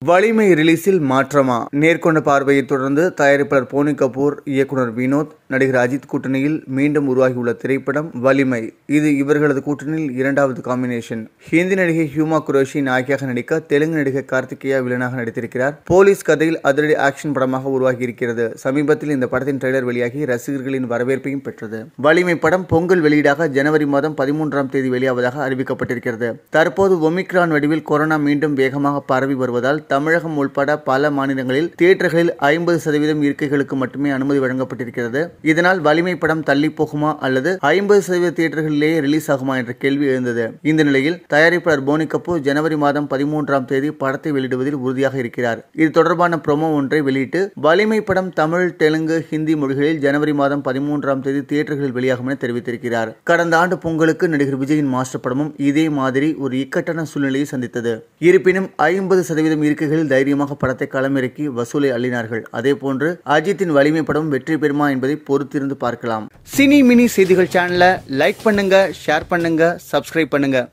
வலிமை ரிலீஸில் மாற்றமா நேர்கொண்ட பார்வையை தொடர்ந்து தயாரிப்பாளர் போனி கபூர் இயக்குனர் வினோத் நடிகர் அஜித் கூட்டணியில் மீண்டும் உருவாகியுள்ள திரைப்படம் வலிமை இது இவர்களது கூட்டணியில் இரண்டாவது காம்பினேஷன் ஹிந்தி நடிகை ஹியூமா குரோஷி நாயகியாக நடிக்க தெலுங்கு நடிகை கார்த்திகேயா வில்லனாக நடித்திருக்கிறார் போலீஸ் கதையில் அதிரடி ஆக்ஷன் படமாக உருவாகி இருக்கிறது சமீபத்தில் இந்த படத்தின் ட்ரெய்லர் வெளியாகி ரசிகர்களின் வரவேற்பையும் பெற்றது வலிமை படம் பொங்கல் வெளியீடாக ஜனவரி மாதம் பதிமூன்றாம் தேதி வெளியாவதாக அறிவிக்கப்பட்டிருக்கிறது தற்போது ஒமிக்ரான் வடிவில் கொரோனா மீண்டும் வேகமாக பரவி வருவதால் தமிழகம் உள்பட பல மாநிலங்களில் தியேட்டர்களில் ஐம்பது சதவீதம் இருக்கைகளுக்கு மட்டுமே அனுமதி வழங்கப்பட்டிருக்கிறது இதனால் வலிமை படம் தள்ளி போகுமா அல்லது ஐம்பது சதவீத தியேட்டர்களிலேயே ரிலீஸ் ஆகுமா என்ற கேள்வி எழுந்தது இந்த நிலையில் தயாரிப்பாளர் போனி கபூர் ஜனவரி மாதம் பதிமூன்றாம் தேதி படத்தை வெளியிடுவதில் உறுதியாக இருக்கிறார் இது தொடர்பான ப்ரோமோ ஒன்றை வெளியிட்டு வலிமை படம் தமிழ் தெலுங்கு ஹிந்தி மொழிகளில் ஜனவரி மாதம் பதிமூன்றாம் தேதி தியேட்டர்களில் வெளியாகும் என தெரிவித்திருக்கிறார் கடந்த ஆண்டு பொங்கலுக்கு நடிகர் விஜயின் மாஸ்டர் படமும் இதே மாதிரி ஒரு இக்கட்டான சூழ்நிலையை சந்தித்தது இருப்பினும் ஐம்பது சதவீதம் இருக்கைகளில் தைரியமாக படத்தை களமிறக்கி வசூலை அள்ளினார்கள் அதேபோன்று அஜித்தின் வலிமை படம் வெற்றி பெறுமா என்பதை பொறுத்திருந்து பார்க்கலாம் சினி மினி செய்திகள் சேனலை லைக் பண்ணுங்க ஷேர் பண்ணுங்க சப்ஸ்கிரைப் பண்ணுங்க